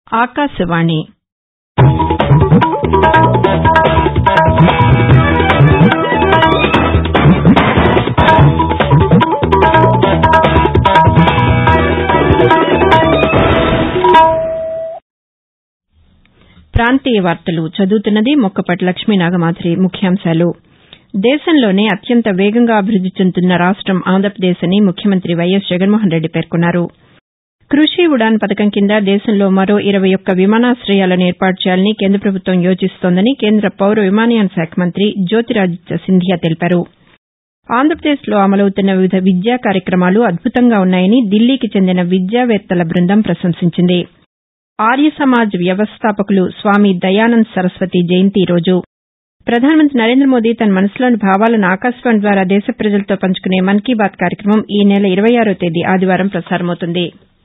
ఆకాశవాణి ప్రాంతీయ వార్తలు చదువుతున్నది మొక్కపాటి లక్ష్మీనాగమాధురి ముఖ్యాంశాలు దేశంలోనే అత్యంత వేగంగా అభివృద్ది చెందుతున్న రాష్టం ఆంధ్రప్రదేశ్ అని ముఖ్యమంత్రి వైఎస్ జగన్మోహన్రెడ్డి పేర్కొన్నారు కృషి ఉడాన్ పథకం కింద దేశంలో మరో ఇరవై ఒక్క విమానాశయాలను ఏర్పాటు చేయాలని కేంద్ర ప్రభుత్వం యోచిస్తోందని కేంద్ర పౌర విమానయాన శాఖ మంత్రి జ్యోతిరాదిత్య సింధియా తెలిపారు ఆంధ్రప్రదేశ్లో అమలవుతున్న వివిధ విద్యా కార్యక్రమాలు అద్భుతంగా ఉన్నాయని దిల్లీకి చెందిన విద్యావేత్తల బృందం ప్రశంసించింది ఆర్య సమాజ్ వ్యవస్థాపకులు స్వామి దయానంద్ సరస్వతి జయంతి ఈ రోజు ప్రధానమంత్రి నరేంద్రమోదీ తన మనసులోని భావాలను ఆకాశవాణి ద్వారా దేశ ప్రజలతో పంచుకునే మన్ కీ బాత్ కార్యక్రమం ఈ నెల ఇరవై ఆరో తేదీ ఆదివారం ప్రసారమవుతుంది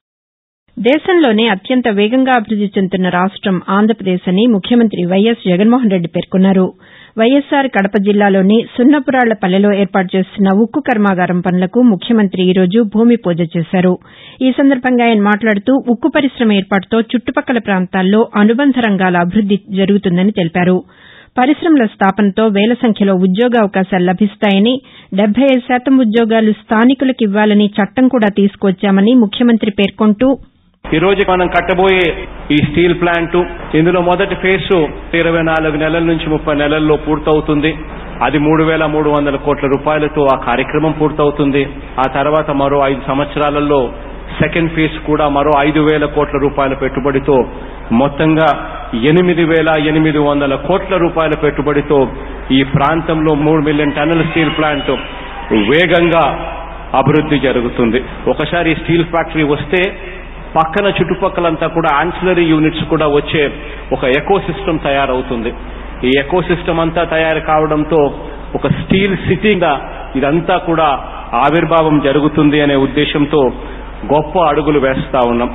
దేశంలోనే అత్యంత వేగంగా అభివృద్ది చెందుతున్న రాష్టం ఆంధ్రప్రదేశ్ అని ముఖ్యమంత్రి వైఎస్ జగన్మోహన్రెడ్డి పేర్కొన్నారు వైఎస్సార్ కడప జిల్లాలోని సున్నపురాళ్లపల్లెలో ఏర్పాటు చేస్తున్న ఉక్కు కర్మాగారం పనులకు ముఖ్యమంత్రి ఈ రోజు భూమి పూజ చేశారు ఈ సందర్భంగా ఆయన మాట్లాడుతూ ఉక్కు పరిశమ ఏర్పాటుతో చుట్టుపక్కల ప్రాంతాల్లో అనుబంధ రంగాల అభివృద్ది జరుగుతుందని తెలిపారు పరిశమల స్థాపనతో వేల సంఖ్యలో ఉద్యోగావకాశాలు లభిస్తాయని డెబ్బై ఐదు శాతం ఉద్యోగాలు స్థానికులకు ఇవ్వాలని చట్టం కూడా తీసుకువచ్చామని ముఖ్యమంత్రి పేర్కొంటూ ఈ రోజు మనం కట్టబోయే ఈ స్టీల్ ప్లాంట్ ఇందులో మొదటి ఫేజ్ ఇరవై నాలుగు నెలల నుంచి ముప్పై నెలల్లో పూర్తవుతుంది అది మూడు వేల మూడు వందల కోట్ల రూపాయలతో ఆ కార్యక్రమం పూర్తవుతుంది ఆ తర్వాత మరో ఐదు సంవత్సరాలలో సెకండ్ ఫేజ్ కూడా మరో ఐదు వేల కోట్ల రూపాయల పెట్టుబడితో మొత్తంగా ఎనిమిది వేల ఎనిమిది వందల కోట్ల రూపాయల పెట్టుబడితో ఈ ప్రాంతంలో మూడు మిలియన్ టన్నుల స్టీల్ ప్లాంట్ వేగంగా అభివృద్ది జరుగుతుంది ఒకసారి స్టీల్ ఫ్యాక్టరీ వస్తే పక్కన చుట్టుపక్కలంతా కూడా ఆన్సిలరీ యూనిట్స్ కూడా వచ్చే ఒక ఎకో సిస్టమ్ తయారవుతుంది ఈ ఎకో సిస్టమ్ అంతా తయారు కావడంతో ఒక స్టీల్ సిటీగా ఇదంతా కూడా ఆవిర్భావం జరుగుతుంది అనే ఉద్దేశంతో గొప్ప అడుగులు వేస్తా ఉన్నాం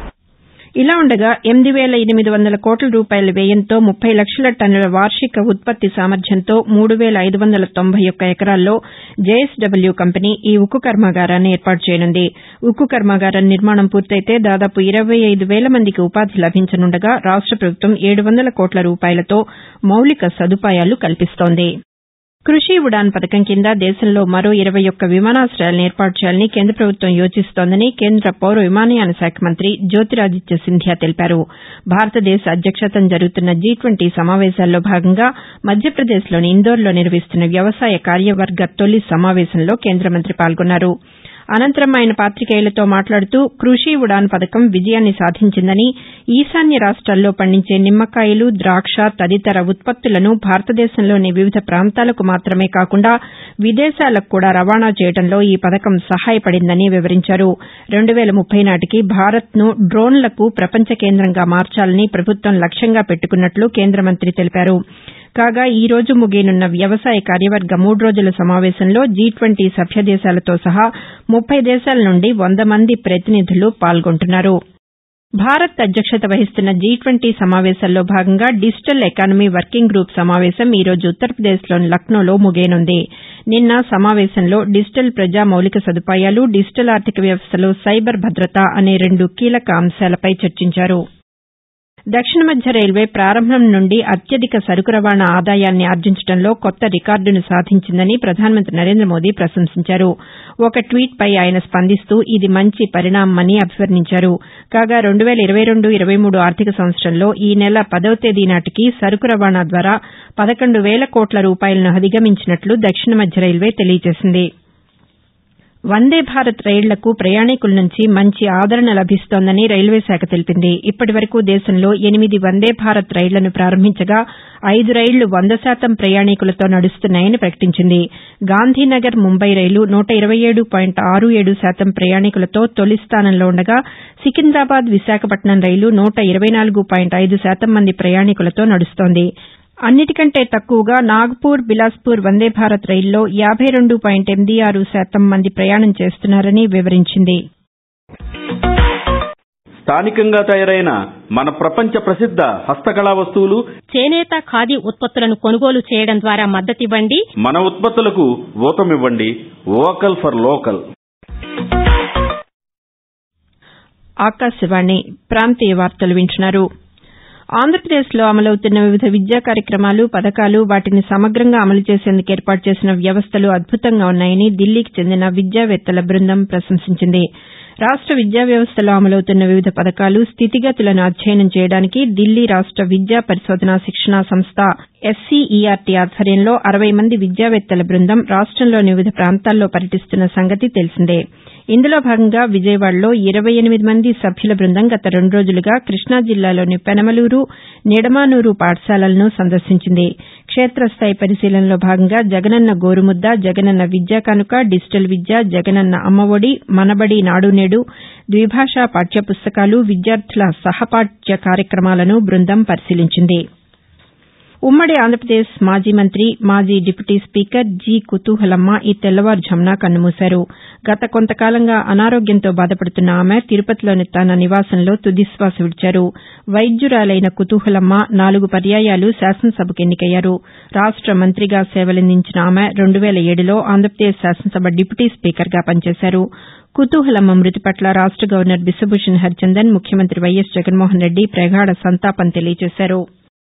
ఇలా ఉండగా ఎనిమిది వేల ఎనిమిది వందల కోట్ల రూపాయల వ్యయంతో ముప్పై లక్షల టన్నుల వార్షిక ఉత్పత్తి సామర్థ్యంతో మూడు వేల ఐదు వందల తొంభై ఒక్క ఎకరాల్లో జేఎస్డబ్ల్యూ కంపెనీ ఈ ఉక్కు కర్మాగారాన్ని ఏర్పాటు చేయనుంది ఉక్కు కర్మాగారం నిర్మాణం పూర్తయితే దాదాపు ఇరవై ఐదు వేల మందికి ఉపాధి లభించనుండగా రాష్ట ప్రభుత్వం ఏడు వందల కోట్ల రూపాయలతో మౌలిక సదుపాయాలు కల్పిస్తోంది కృషి ఉడాన్ పథకం కింద దేశంలో మరో ఇరవై ఒక్క విమానాశయాలను ఏర్పాటు చేయాలని కేంద్ర ప్రభుత్వం యోచిస్తోందని కేంద్ర పౌర విమానయాన శాఖ మంత్రి జ్యోతిరాదిత్య సింధియా తెలిపారు భారతదేశ అధ్యక్షతన జరుగుతున్న జీ ట్వంటీ సమావేశాల్లో భాగంగా మధ్యప్రదేశ్లోని ఇందోర్లో నిర్వహిస్తున్న వ్యవసాయ కార్యవర్గ తొలి సమావేశంలో కేంద్ర మంత్రి పాల్గొన్నారు అనంతరం ఆయన పాతికేయులతో మాట్లాడుతూ కృషి ఉడాన్ పథకం విజయాన్ని సాధించిందని ఈశాన్య రాష్ట్రాల్లో పండించే నిమ్మకాయలు ద్రాక్ష తదితర ఉత్పత్తులను భారతదేశంలోని వివిధ ప్రాంతాలకు మాత్రమే కాకుండా విదేశాలకు కూడా రవాణా చేయడంలో ఈ పథకం సహాయపడిందని వివరించారు రెండు వేల ముప్పై నాటికి భారత్ను డ్రోన్లకు ప్రపంచ కేంద్రంగా మార్చాలని ప్రభుత్వం లక్ష్యంగా పెట్టుకున్నట్లు కేంద్ర మంత్రి తెలిపారు కాగా ఈ రోజు ముగియనున్న వ్యవసాయ కార్యవర్గ మూడు రోజుల సమావేశంలో జీ ట్వంటీ సభ్య దేశాలతో సహా ముప్పై దేశాల నుండి వంద మంది ప్రతినిధులు పాల్గొంటున్నారు భారత్ అధ్యక్షత వహిస్తున్న జీ ట్వంటీ సమావేశాల్లో భాగంగా డిజిటల్ ఎకానమీ వర్కింగ్ గ్రూప్ సమావేశం ఈ రోజు ఉత్తరప్రదేశ్లోని లక్నోలో ముగియనుంది నిన్న సమావేశంలో డిజిటల్ ప్రజా మౌలిక సదుపాయాలు డిజిటల్ ఆర్థిక వ్యవస్థలో సైబర్ భద్రత అనే రెండు కీలక అంశాలపై చర్చించారు దక్షిణ మధ్య రైల్వే ప్రారంభం నుండి అత్యధిక సరుకు రవాణా ఆదాయాన్ని ఆర్జించడంలో కొత్త రికార్డును సాధించిందని ప్రధానమంత్రి నరేంద్ర మోదీ ప్రశంసించారు ఒక ట్వీట్పై ఆయన స్పందిస్తూ ఇది మంచి పరిణామమని అభివర్ణించారు కాగా రెండు వేల ఇరవై రెండు ఇరవై మూడు ఆర్థిక సంవత్సరంలో ఈ నెల పదవ తేదీ నాటికి సరుకు రవాణా ద్వారా పదకొండు వేల కోట్ల రూపాయలను అధిగమించినట్లు దక్షిణ మధ్య రైల్వే తెలియజేసింది వందే భారత్ రైళ్లకు ప్రయాణికుల నుంచి మంచి ఆదరణ లభిస్తోందని రైల్వే శాఖ తెలిపింది ఇప్పటి వరకు దేశంలో ఎనిమిది వందే భారత్ రైళ్లను ప్రారంభించగా ఐదు రైళ్లు వంద శాతం ప్రయాణికులతో నడుస్తున్నాయని ప్రకటించింది గాంధీనగర్ ముంబై రైలు నూట ఇరవై ఏడు పాయింట్ ఆరు ఏడు శాతం ప్రయాణికులతో తొలి స్థానంలో ఉండగా సికింద్రాబాద్ విశాఖపట్నం రైలు నూట ఇరవై నాలుగు పాయింట్ ఐదు శాతం మంది ప్రయాణికులతో నడుస్తోంది అన్నిటికంటే తక్కువగా నాగ్పూర్ బిలాస్పూర్ వందే భారత్ రైల్లో యాబై రెండు పాయింట్ ఎనిమిది ఆరు శాతం మంది ప్రయాణం చేస్తున్నారని వివరించింది స్థానికంగా తయారైన మన ప్రపంచ ప్రసిద్ధ హస్తకళా వస్తువులు చేనేత ఖాదీ ఉత్పత్తులను కొనుగోలు చేయడం ద్వారా మద్దతివ్వండి మన ఉత్పత్తులకు ఊతమివ్వండి వోకల్ ఫర్ లోకల్ ఆకాశవాణి ప్రాంతీయ వార్తలు వింటున్నారు ఆంధ్రప్రదేశ్లో అమలవుతున్న వివిధ విద్యా కార్యక్రమాలు పథకాలు వాటిని సమగ్రంగా అమలు చేసేందుకు ఏర్పాటు చేసిన వ్యవస్థలు అద్భుతంగా ఉన్నాయని దిల్లీకి చెందిన విద్యావేత్తల బృందం ప్రశంసించింది రాష్ట విద్యా వ్యవస్థలో అమలవుతున్న వివిధ పథకాలు స్థితిగతులను అధ్యయనం చేయడానికి దిల్లీ రాష్ట విద్యా పరిశోధన శిక్షణా సంస్థ ఎస్సీఈఆర్టీ ఆధ్వర్యంలో అరవై మంది విద్యావేత్తల బృందం రాష్టంలోని వివిధ ప్రాంతాల్లో పర్యటిస్తున్న సంగతి తెలిసిందే ఇందులో భాగంగా విజయవాడలో ఇరవై ఎనిమిది మంది సభ్యుల బృందం గత రెండు రోజులుగా కృష్ణా జిల్లాలోని పెనమలూరు నిడమానూరు పాఠశాలలను సందర్శించింది క్షేతస్థాయి పరిశీలనలో భాగంగా జగనన్న గోరుముద్ద జగనన్న విద్యా కానుక డిజిటల్ విద్య జగనన్న అమ్మఒడి మనబడి నాడు నేడు ద్విభాషా పాఠ్యపుస్తకాలు విద్యార్థుల సహపాఠ్య కార్యక్రమాలను బృందం పరిశీలించింది ఉమ్మడి ఆంధ్రప్రదేశ్ మాజీ మంత్రి మాజీ డిప్యూటీ స్పీకర్ జి కుతూహలమ్మ ఈ తెల్లవారుఝామున కన్నుమూశారు గత కొంతకాలంగా అనారోగ్యంతో బాధపడుతున్న ఆమె తిరుపతిలోని తన నివాసంలో తుదిశ్వాస విడిచారు వైద్యురాలైన కుతూహలమ్మ నాలుగు పర్యాయాలు శాసనసభకు ఎన్నికయ్యారు రాష్ట మంత్రిగా సేవలందించిన ఆమె రెండు వేల ఏడులో ఆంధ్రప్రదేశ్ శాసనసభ డిప్యూటీ స్పీకర్గా పనిచేశారు కుతూహలమ్మ మృతి పట్ల రాష్ట గవర్నర్ బిశ్వభూషణ్ హరిచందన్ ముఖ్యమంత్రి వైఎస్ జగన్మోహన్ రెడ్డి ప్రగాఢ సంతాపం తెలియజేశారు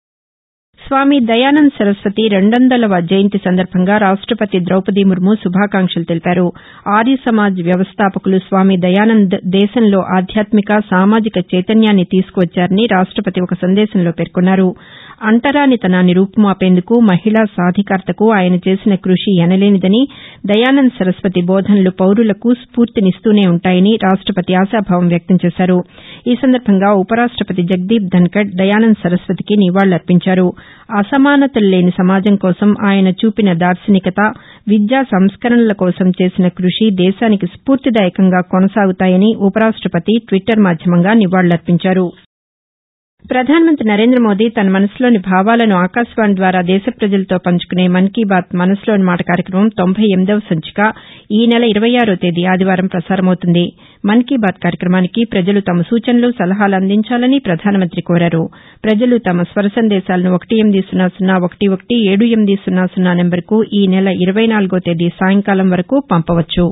స్వామి దయానంద్ సరస్వతి రెండొందలవ జయంతి సందర్భంగా రాష్టపతి ద్రౌపది ముర్ము శుభాకాంక్షలు తెలిపారు ఆర్య సమాజ్ వ్యవస్థాపకులు స్వామి దయానంద్ దేశంలో ఆధ్యాత్మిక సామాజిక చైతన్యాన్ని తీసుకువచ్చారని రాష్టపతి ఒక సందేశంలో పేర్కొన్నారు అంటరానితనాన్ని రూపుమాపేందుకు మహిళా సాధికారతకు ఆయన చేసిన కృషి ఎనలేనిదని దయానంద్ సరస్వతి బోధనలు పౌరులకు స్ఫూర్తినిస్తూనే ఉంటాయని రాష్టపతి ఆశాభావం వ్యక్తం చేశారు ఈ సందర్భంగా ఉపరాష్టపతి జగదీప్ ధన్కడ్ దయానంద్ సరస్వతికి నివాళులర్పించారు అసమానతలు లేని సమాజం కోసం ఆయన చూపిన దార్శనికత విద్యా సంస్కరణల కోసం చేసిన కృషి దేశానికి స్ఫూర్తిదాయకంగా కొనసాగుతాయని ఉపరాష్టపతి ట్విట్టర్ మాధ్యమంగా నివాళులర్పించారు ప్రధానమంత్రి నరేంద్ర మోదీ తన మనసులోని భావాలను ఆకాశవాణి ద్వారా దేశ ప్రజలతో పంచుకునే మన్ కీ బాత్ మనసులోని మాట కార్యక్రమం తొంభై ఎనిమిదవ సంచిక ఈ నెల ఇరవై ఆరో తేదీ ఆదివారం ప్రసారమవుతుంది మన్ కీ బాత్ కార్యక్రమానికి ప్రజలు తమ సూచనలు సలహాలు అందించాలని ప్రధానమంత్రి కోరారు ప్రజలు తమ స్వర సందేశాలను ఒకటి ఎనిమిది సున్నా సున్నా ఒకటి ఒకటి ఏడు ఎనిమిది సున్నా సున్నా నెంబర్కు ఈ నెల ఇరవై నాలుగో తేదీ సాయంకాలం వరకు పంపవచ్చు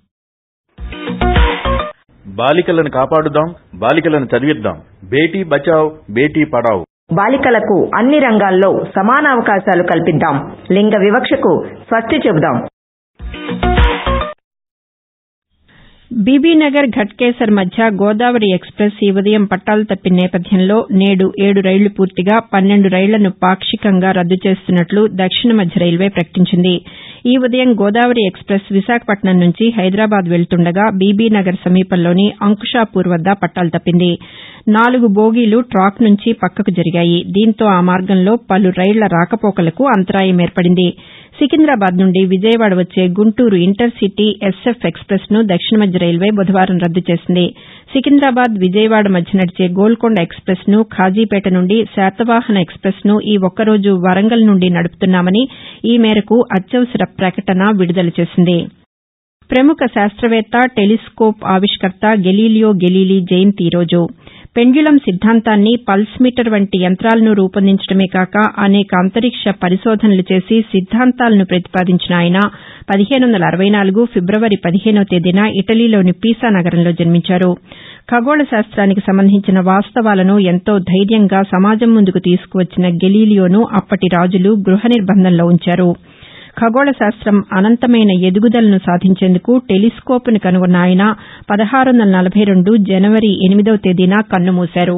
బాలికలను కాపాడుదాం బాలికలను చదివిద్దాం బేటీ బచావ్ బేటీ పడావ్ బాలికలకు అన్ని రంగాల్లో సమాన అవకాశాలు కల్పిద్దాం లింగ వివక్షకు స్వస్తి చెబుదాం బీబీనగర్ ఘట్కేసర్ మధ్య గోదావరి ఎక్స్ప్రెస్ ఈ ఉదయం పట్టాలు తప్పిన నేపథ్యంలో నేడు ఏడు రైళ్లు పూర్తిగా పన్నెండు రైళ్లను పాక్షికంగా రద్దు చేస్తున్నట్లు దక్షిణ మధ్య రైల్వే ప్రకటించింది ఈ ఉదయం గోదావరి ఎక్స్ప్రెస్ విశాఖపట్నం నుంచి హైదరాబాద్ వెళ్తుండగా బీబీనగర్ సమీపంలోని అంకుషాపూర్ వద్ద పట్టాలు తప్పింది నాలుగు బోగీలు ట్రాక్ నుంచి పక్కకు జరిగాయి దీంతో ఆ మార్గంలో పలు రైళ్ల రాకపోకలకు అంతరాయం ఏర్పడింది సికింద్రాబాద్ నుండి విజయవాడ వచ్చే గుంటూరు ఇంటర్సిటీ ఎస్ఎఫ్ ఎక్స్ప్రెస్ ను దక్షిణ మధ్య రైల్వే బుధవారం రద్దు చేసింది సికింద్రాబాద్ విజయవాడ మధ్య నడిచే గోల్కొండ ఎక్స్ప్రెస్ ను ఖాజీపేట నుండి శాతవాహన ఎక్స్ప్రెస్ ను ఈ ఒక్కరోజు వరంగల్ నుండి నడుపుతున్నామని ఈ మేరకు అత్యవసర ప్రకటన విడుదల చేసింది ప్రముఖ శాస్త్రవేత్త టెలిస్కోప్ ఆవిష్కర్త గెలీలియో గెలీలీ జయంతి ఈరోజు పెండ్యులం సిద్ధాంతాన్ని పల్స్ మీటర్ వంటి యంత్రాలను రూపొందించడమే కాక అనేక అంతరిక్ష పరిశోధనలు చేసి సిద్ధాంతాలను ప్రతిపాదించిన ఆయన పదిహేను వందల అరవై నాలుగు ఫిబ్రవరి పదిహేనో తేదీన ఇటలీలోని పీసా నగరంలో జన్మించారు ఖగోళ శాస్తానికి సంబంధించిన వాస్తవాలను ఎంతో ధైర్యంగా సమాజం ముందుకు తీసుకువచ్చిన గెలీలియోను అప్పటి రాజులు గృహ నిర్బంధంలో ఉంచారు ఖగోళ శాస్త్రం అనంతమైన ఎదుగుదలను సాధించేందుకు టెలిస్కోప్ను కనుగొన్న ఆయన పదహారు వందల నలభై రెండు జనవరి ఎనిమిదవ తేదీన కన్నుమూశారు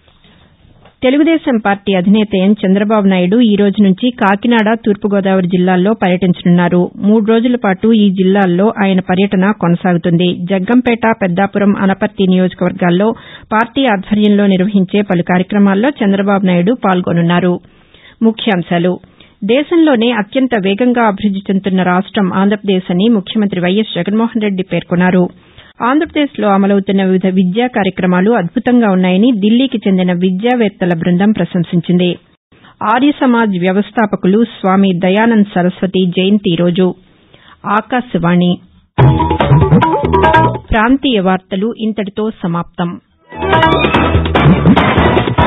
తెలుగుదేశం పార్టీ అధినేత ఎన్ చంద్రబాబు నాయుడు ఈ రోజు నుంచి కాకినాడ తూర్పుగోదావరి జిల్లాల్లో పర్యటించనున్నారు మూడు రోజుల పాటు ఈ జిల్లాల్లో ఆయన పర్యటన కొనసాగుతుంది జగ్గంపేట పెద్దాపురం అనపర్తి నియోజకవర్గాల్లో పార్టీ ఆధ్వర్యంలో నిర్వహించే పలు కార్యక్రమాల్లో చంద్రబాబు నాయుడు పాల్గొనున్నారు ముఖ్యాంశాలు దేశంలోనే అత్యంత వేగంగా అభివృద్ది చెందుతున్న రాష్టం ఆంధ్రప్రదేశ్ అని ముఖ్యమంత్రి వైఎస్ జగన్మోహన్ రెడ్డి పేర్కొన్నారు ఆంధ్రప్రదేశ్లో అమలవుతున్న వివిధ విద్యా కార్యక్రమాలు అద్భుతంగా ఉన్నాయని దిల్లీకి చెందిన విద్యావేత్తల బృందం ప్రశంసించింది ఆర్య సమాజ్ వ్యవస్థాపకులు స్వామి దయానంద్ సరస్వతి జయంతి ఈరోజు ఆకాశవాణి ప్రాంతీయ వార్తలు ఇంతటితో సమాప్తం